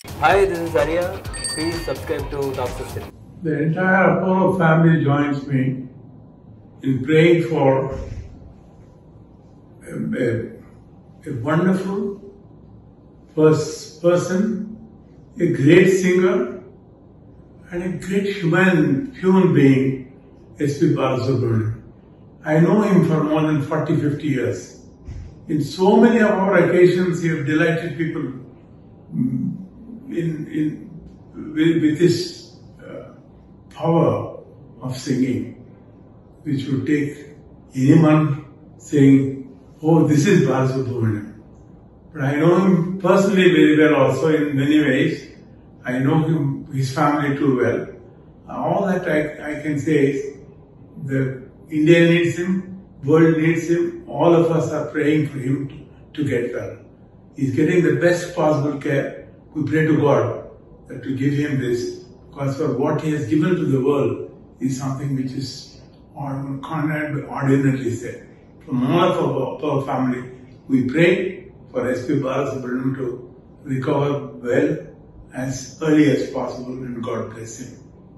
Hi, this is Arya. Please subscribe to Doctor City. The entire Apollo family joins me in praying for a, a- a wonderful pers- person, a great singer, and a great human human being, S.P. Balasubramanian. I know him for more than 40, 50 years. In so many of our occasions, he has delighted people mm, in, in, with, with his uh, power of singing, which would take anyone saying, Oh, this is Balasubramanian. But I know him personally very well also in many ways. I know him, his family too well. All that I, I can say is the India needs him, world needs him, all of us are praying for him to, to get well. He's getting the best possible care. We pray to God that to give him this, because for what he has given to the world is something which is or- can't be ordinarily said. From all of our, our family, we pray for S.P. Balasubramanian to recover well as early as possible and God bless him.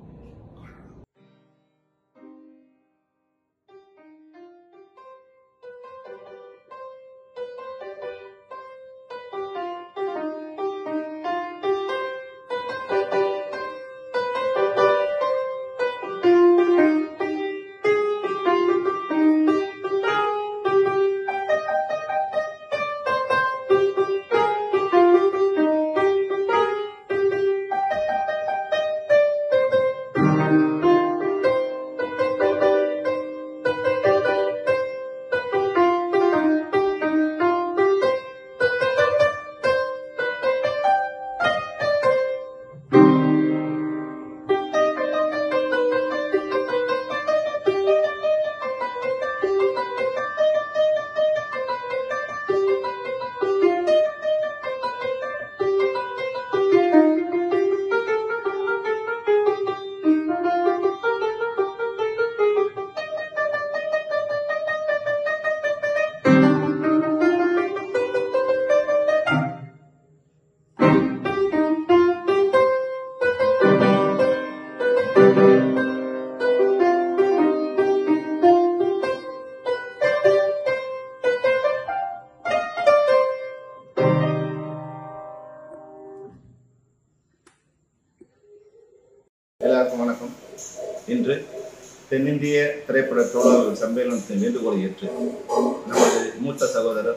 எல்லாருக்கும் வணக்கம் இன்று தென்னிந்திய திரைப்பட தோழர்கள் சம்மேளனத்தின் வேண்டுகோளை ஏற்று நமது மூத்த சகோதரர்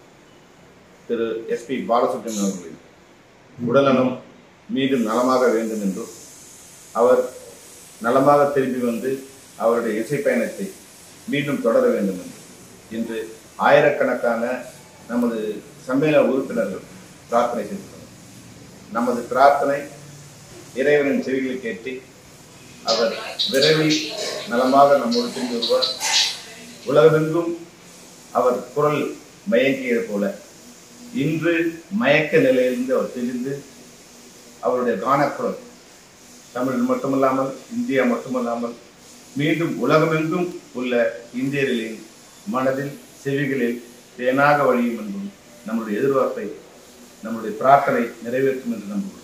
திரு எஸ்பி பாலசுப்ரமணியன் அவர்களின் உடல்நலம் மீண்டும் நலமாக வேண்டும் என்றும் அவர் நலமாக திரும்பி வந்து அவருடைய இசை பயணத்தை மீண்டும் தொடர வேண்டும் என்று இன்று ஆயிரக்கணக்கான நமது சம்மேளன உறுப்பினர்கள் பிரார்த்தனை செய்துள்ளனர் நமது பிரார்த்தனை இறைவனின் செவிகளை கேட்டு அவர் விரைவில் நலமாக நம்மோடு திரும்பி வருவார் உலகமெங்கும் அவர் குரல் மயங்கியது போல இன்று மயக்க நிலையிலிருந்து அவர் தெளிந்து அவருடைய கானக்குரல் தமிழ் மட்டுமல்லாமல் இந்தியா மட்டுமல்லாமல் மீண்டும் உலகமெங்கும் உள்ள இந்தியர்களின் மனதில் செவிகளில் தேனாக வழியும் என்றும் நம்முடைய எதிர்பார்ப்பை நம்முடைய பிரார்த்தனை நிறைவேற்றும் என்று நம்புகிறோம்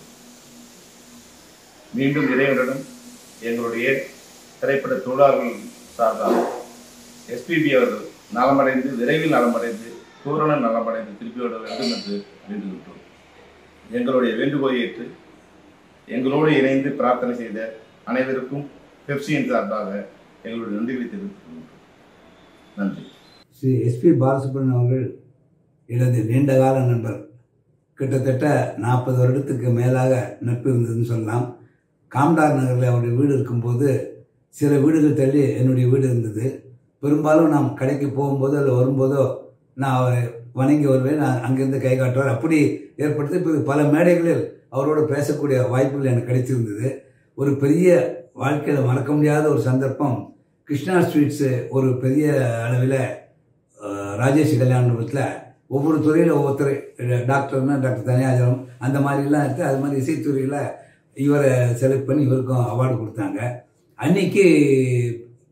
மீண்டும் இறைவனிடம் எங்களுடைய திரைப்பட தொழிலாளர்கள் சார்பாக எஸ்பிபி அவர்கள் நலமடைந்து விரைவில் நலமடைந்து பூரண நலமடைந்து திருப்பி விட வேண்டும் என்று வேண்டுகின்றோம் எங்களுடைய வேண்டுகோளை ஏற்று எங்களோடு இணைந்து பிரார்த்தனை செய்த அனைவருக்கும் பெப்சியின் சார்பாக எங்களுடைய நன்றிகளை தெரிவித்துக் கொள்கின்றோம் நன்றி ஸ்ரீ எஸ்பி பாலசுப்ரமணியன் அவர்கள் எனது நீண்டகால நண்பர் கிட்டத்தட்ட நாற்பது வருடத்துக்கு மேலாக நட்பு இருந்ததுன்னு சொல்லலாம் காம்டார் நகரில் அவருடைய வீடு இருக்கும்போது சில வீடுகள் தள்ளி என்னுடைய வீடு இருந்தது பெரும்பாலும் நாம் கடைக்கு போகும்போதோ இல்லை வரும்போதோ நான் அவரை வணங்கி வருவேன் நான் அங்கிருந்து கை காட்டுவார் அப்படி ஏற்படுத்தி இப்போ பல மேடைகளில் அவரோடு பேசக்கூடிய வாய்ப்புகள் எனக்கு கிடைச்சிருந்தது ஒரு பெரிய வாழ்க்கையில் மறக்க முடியாத ஒரு சந்தர்ப்பம் கிருஷ்ணா ஸ்வீட்ஸு ஒரு பெரிய அளவில் அஹ், ராஜேஷ் கல்யாணத்தில் ஒவ்வொரு துறையில் ஒவ்வொருத்தர் டாக்டர்னா டாக்டர் தனியாஜலம் அந்த மாதிரிலாம் இருக்குது அது மாதிரி இசைத்துறையில் இவரை செலக்ட் பண்ணி இவருக்கும் அவார்டு கொடுத்தாங்க அன்னைக்கு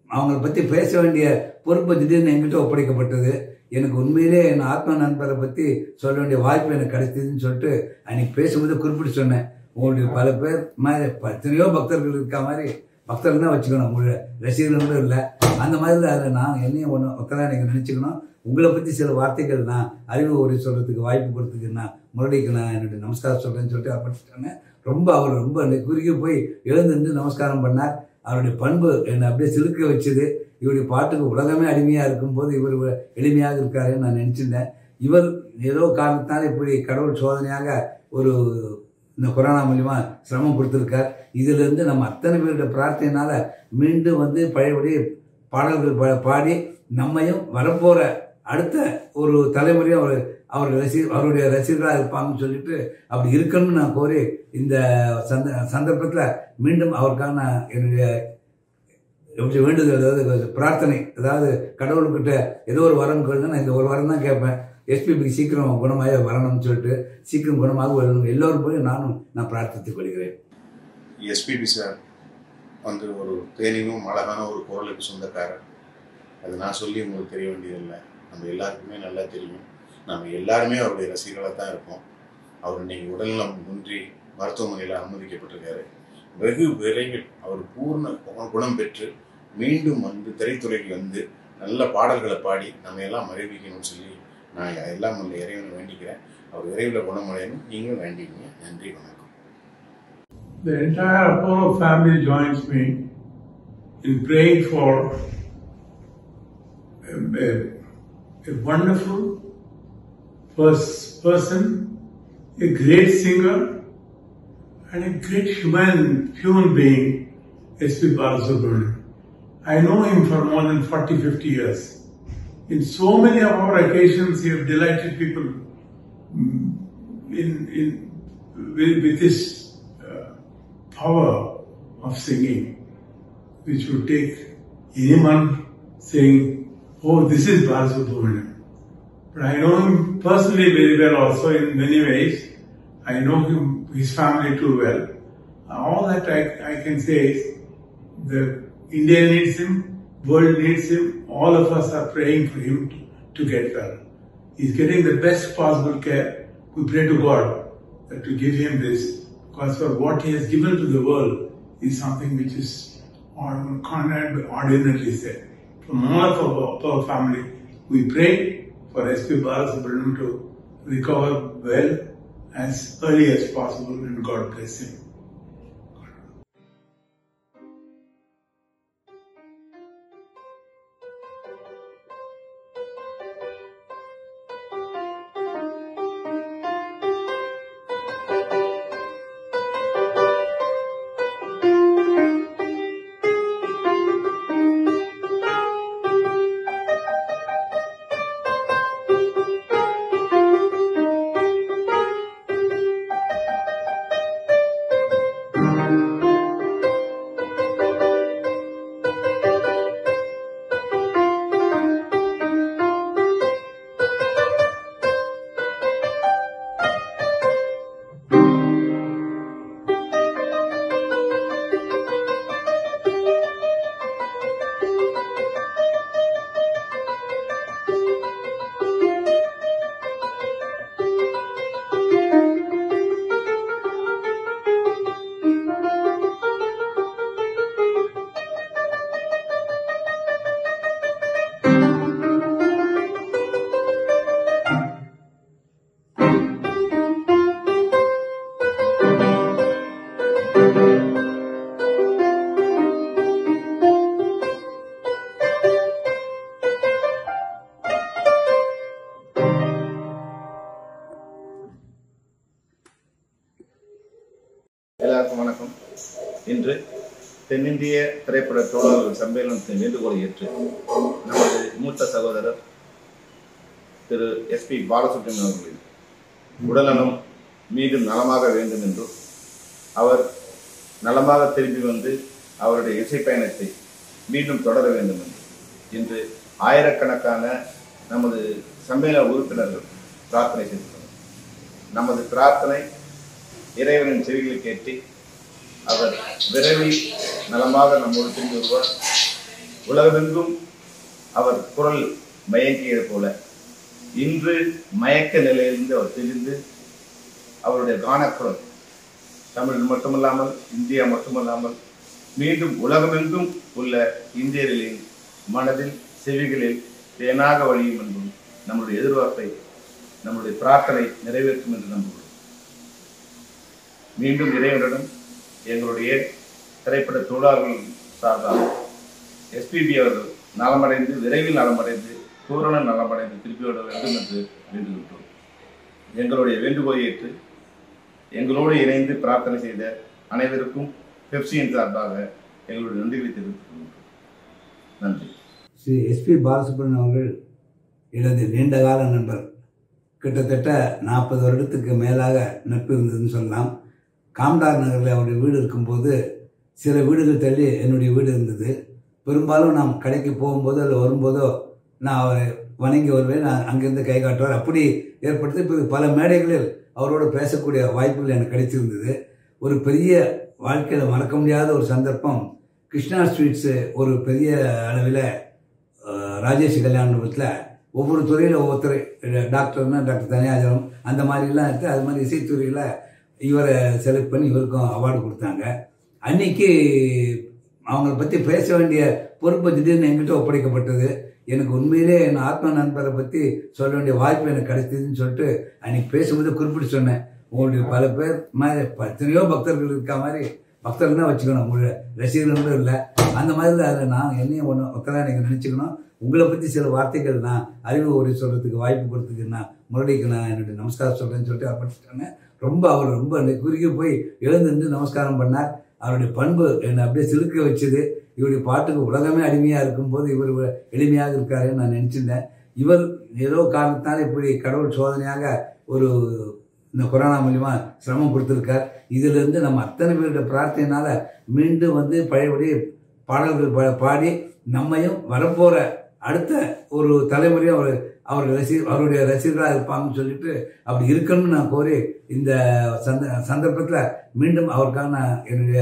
அவங்கள பற்றி பேச வேண்டிய பொறுப்பு திடீர்னு என்கிட்ட ஒப்படைக்கப்பட்டது எனக்கு உண்மையிலே என் ஆத்ம நண்பரை பற்றி சொல்ல வேண்டிய வாய்ப்பு எனக்கு கிடைச்சதுன்னு சொல்லிட்டு அன்னைக்கு பேசும்போது குறிப்பிட்டு சொன்னேன் உங்களுடைய பல பேர் மாதிரி ப- எத்தனையோ பக்தர்கள் இருக்க மாதிரி பக்தர்கள் தான் வச்சுக்கணும் உங்களுடைய ரசிகர்களும் இல்லை அந்த மாதிரி அதில் நான் என்னையும் ஒன்று ஒத்தராக நீங்கள் நினச்சிக்கணும் உங்களை பற்றி சில வார்த்தைகள் நான் அறிவு உரை சொல்கிறதுக்கு வாய்ப்பு கொடுத்துக்கு நான் முரளிக்கு நான் என்னுடைய நமஸ்காரம் சொல்கிறேன்னு சொல்லிட்டு அப்படி ரொம்ப அவர் ரொம்ப குறுக்கி போய் எழுந்து நின்று நமஸ்காரம் பண்ணார் அவருடைய பண்பு என்னை அப்படியே சிலுக்க வச்சது இவருடைய பாட்டுக்கு உலகமே அடிமையாக இருக்கும்போது இவர் இவ்வளவு எளிமையாக இருக்காருன்னு நான் நினச்சிருந்தேன் இவர் ஏதோ காரணத்தால் இப்படி கடவுள் சோதனையாக ஒரு இந்த கொரோனா மூலியமா சிரமம் கொடுத்துருக்கார் இதிலிருந்து நம்ம அத்தனை பேருடைய பிரார்த்தனையினால மீண்டும் வந்து பழையபடி பாடல்கள் பா- பாடி நம்மையும் வரப்போற அடுத்த ஒரு தலைமுறையும் அவர் அவர் ரசி அவருடைய ரசிகர்களாக இருப்பாங்கன்னு சொல்லிட்டு அப்படி இருக்கணும்னு நான் கோரி இந்த சந்த சந்தர்ப்பத்தில் மீண்டும் அவருக்கான என்னுடைய எப்படி வேண்டுதல் அதாவது பிரார்த்தனை அதாவது கடவுள்கிட்ட ஏதோ ஒரு வரம் கேளுங்க நான் இந்த ஒரு வரம் தான் கேட்பேன் எஸ்பிபிக்கு சீக்கிரம் குணமாக வரணும்னு சொல்லிட்டு சீக்கிரம் குணமாக வரணும் எல்லோரும் போய் நானும் நான் பிரார்த்தித்துக் கொள்கிறேன் எஸ்பிபி சார் வந்து ஒரு தேனினும் அழகான ஒரு குரலுக்கு சொந்தக்காரர் அது நான் சொல்லி உங்களுக்கு தெரிய வேண்டியதில்லை நம்ம எல்லாருக்குமே நல்லா தெரியும் நம்ம எல்லாருமே அவருடைய ரசிகர்களாக தான் இருப்போம் அவர் இன்னைக்கு உடல்நலம் குன்றி மருத்துவமனையில் அனுமதிக்கப்பட்டிருக்காரு வெகு விரைவில் அவர் பூர்ண கு- குணம் பெற்று மீண்டும் வந்து திரைத்துறைக்கு வந்து நல்ல பாடல்களை பாடி நம்ம எல்லாம் மகிழ்விக்கணும்னு சொல்லி நான் எல்லாம் உள்ள இறைவனை வேண்டிக்கிறேன் அவர் விரைவில் குணமடையணும் நீங்களும் வேண்டிக்கங்க நன்றி வணக்கம் The entire Apollo family joins me in praying for a, a, a wonderful first person, a great singer, and a great human human being, S.P. Balasubramanian. I know him for more than 40, 50 years. In so many of our occasions, he has delighted people mm, in, in, with, with his uh, power of singing, which would take anyone saying, Oh, this is Balasubramanian. But I know him personally very well also in many ways. I know him, his family too well. All that I, I can say is the India needs him, world needs him, all of us are praying for him to, to get well. He's getting the best possible care. We pray to God that to give him this, because for what he has given to the world is something which is or- cannot be ordinarily said. From all of our, our family, we pray for SP Balasubramanian to recover well as early as possible and God bless him. எல்லாருக்கும் வணக்கம் இன்று தென்னிந்திய திரைப்பட தோழர்கள் சம்மேளனத்தின் வேண்டுகோளை ஏற்று நமது மூத்த சகோதரர் திரு எஸ்பி பாலசுப்ரமணியன் அவர்களின் உடல்நலம் மீண்டும் நலமாக வேண்டும் என்றும் அவர் நலமாக திரும்பி வந்து அவருடைய இசை பயணத்தை மீண்டும் தொடர வேண்டும் என்று இன்று ஆயிரக்கணக்கான நமது சம்மேளன உறுப்பினர்கள் பிரார்த்தனை செய்துள்ளனர் நமது பிரார்த்தனை இறைவனின் செவிகளை கேட்டு அவர் விரைவில் நலமாக நம்மோடு திரும்பி வருவார் உலகமெங்கும் அவர் குரல் மயங்கியது போல இன்று மயக்க நிலையிலிருந்து அவர் தெளிந்து அவருடைய கானக்குரல் தமிழ் மட்டுமல்லாமல் இந்தியா மட்டுமல்லாமல் மீண்டும் உலகமெங்கும் உள்ள இந்தியர்களின் மனதில் செவிகளில் தேனாக வழியும் என்பதும் நம்முடைய எதிர்பார்ப்பை நம்முடைய பிரார்த்தனை நிறைவேற்றும் என்று நம்புகிறோம் மீண்டும் இறைவனிடம் எங்களுடைய திரைப்பட தொழிலாளர்கள் சார்பாக எஸ்பிபி அவர்கள் நலமடைந்து விரைவில் நலமடைந்து பூரண நலமடைந்து திருப்பி விட வேண்டும் என்று வேண்டுகின்றோம் எங்களுடைய வேண்டுகோளை ஏற்று எங்களோடு இணைந்து பிரார்த்தனை செய்த அனைவருக்கும் பெப்சியின் சார்பாக எங்களுடைய நன்றிகளை தெரிவித்துக் கொள்கின்றோம் நன்றி ஸ்ரீ எஸ்பி பாலசுப்ரமணியம் அவர்கள் எனது நீண்டகால நண்பர் கிட்டத்தட்ட நாற்பது வருடத்துக்கு மேலாக நட்பு இருந்ததுன்னு சொல்லலாம் காம்டார் நகரில் அவருடைய வீடு இருக்கும்போது சில வீடுகள் தள்ளி என்னுடைய வீடு இருந்தது பெரும்பாலும் நாம் கடைக்கு போகும்போதோ இல்லை வரும்போதோ நான் அவரை வணங்கி வருவேன் நான் அங்கேருந்து கை காட்டுவார் அப்படி ஏற்படுத்தி இப்போ பல மேடைகளில் அவரோடு பேசக்கூடிய வாய்ப்புகள் எனக்கு கிடைச்சிருந்தது ஒரு பெரிய வாழ்க்கையில் மறக்க முடியாத ஒரு சந்தர்ப்பம் கிருஷ்ணா ஸ்வீட்ஸு ஒரு பெரிய அளவில் அஹ், ராஜேஷ் கல்யாணத்தில் ஒவ்வொரு துறையில் ஒவ்வொருத்தர் டாக்டர்னா டாக்டர் தனியாஜலம் அந்த மாதிரிலாம் எடுத்து அது மாதிரி இசைத்துறையில் இவரை செலக்ட் பண்ணி இவருக்கும் அவார்டு கொடுத்தாங்க அன்னைக்கு அவங்கள பற்றி பேச வேண்டிய பொறுப்பு திடீர்னு என்கிட்ட ஒப்படைக்கப்பட்டது எனக்கு உண்மையிலே என் ஆத்ம நண்பரை பற்றி சொல்ல வேண்டிய வாய்ப்பு எனக்கு கிடைச்சதுன்னு சொல்லிட்டு அன்னைக்கு பேசும்போது குறிப்பிட்டு சொன்னேன் உங்களுடைய பல பேர் மாதிரி எத்தனையோ பக்தர்கள் இருக்க மாதிரி பக்தர்கள் தான் வச்சுக்கணும் உங்களுடைய ரசிகர்களும் இல்லை அந்த மாதிரி அதில் நான் என்னையும் ஒன்று ஒருத்தராக நீங்கள் நினச்சிக்கணும் உங்களை பற்றி சில வார்த்தைகள் நான் அறிவு உரை சொல்கிறதுக்கு வாய்ப்பு கொடுத்ததுக்கு நான் முரளிக்கு நான் என்னுடைய நமஸ்காரம் சொல்கிறேன்னு சொல்லிட்டு அர்ப்பணிச்சிட்டேன் ரொம்ப அவர் ரொம்ப குறுகி போய் எழுந்திருந்து நமஸ்காரம் பண்ணார் அவருடைய பண்பு என்னை அப்படியே சிலுக்க வச்சது இவருடைய பாட்டுக்கு உலகமே அடிமையாக இருக்கும்போது இவர் இவ்வளவு எளிமையாக இருக்காருன்னு நான் நினச்சிருந்தேன் இவர் ஏதோ காரணத்தால் இப்படி கடவுள் சோதனையாக ஒரு இந்த கொரோனா மூலியமா சிரமம் கொடுத்துருக்கார் இதிலிருந்து நம்ம அத்தனை பேருடைய பிரார்த்தனையினால மீண்டும் வந்து பழையபடி பாடல்கள் பா- பாடி நம்மையும் வரப்போற அடுத்த ஒரு தலைமுறையும் அவர் அவர் ரசி அவருடைய ரசிகர்களாக இருப்பாங்கன்னு சொல்லிட்டு அப்படி இருக்கணும்னு நான் கோரி இந்த சந்த சந்தர்ப்பத்தில் மீண்டும் அவருக்கான என்னுடைய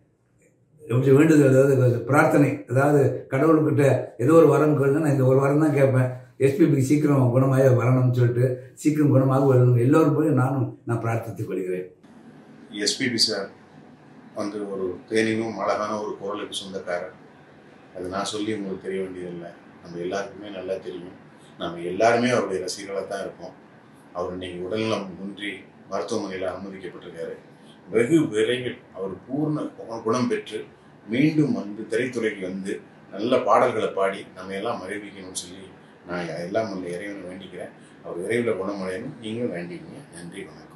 எப்படி வேண்டுதல் அதாவது பிரார்த்தனை அதாவது கடவுள்கிட்ட ஏதோ ஒரு வரம் கேளுங்க நான் இந்த ஒரு வரம் தான் கேட்பேன் எஸ்பிபிக்கு சீக்கிரம் குணமாக வரணும்னு சொல்லிட்டு சீக்கிரம் குணமாக வரணும் எல்லோரும் போய் நானும் நான் பிரார்த்தித்துக் கொள்கிறேன் எஸ்பிபி சார் வந்து ஒரு தேனினும் அழகான ஒரு குரலுக்கு சொந்தக்காரர் அது நான் சொல்லி உங்களுக்கு தெரிய வேண்டியதில்லை நம்ம எல்லாருக்குமே நல்லா தெரியும் நம்ம எல்லாருமே அவருடைய ரசிகர்களாக தான் இருப்போம் அவர் இன்னைக்கு உடல்நலம் குன்றி மருத்துவமனையில் அனுமதிக்கப்பட்டிருக்காரு வெகு விரைவில் அவர் பூர்ண குண- குணம் பெற்று மீண்டும் வந்து திரைத்துறைக்கு வந்து நல்ல பாடல்களை பாடி நம்ம எல்லாம் மகிழ்விக்கணும்னு சொல்லி நான் எல்லாம் உள்ள இறைவனை வேண்டிக்கிறேன் அவர் விரைவில் குணமடையணும் நீங்களும் வேண்டிக்கங்க நன்றி வணக்கம்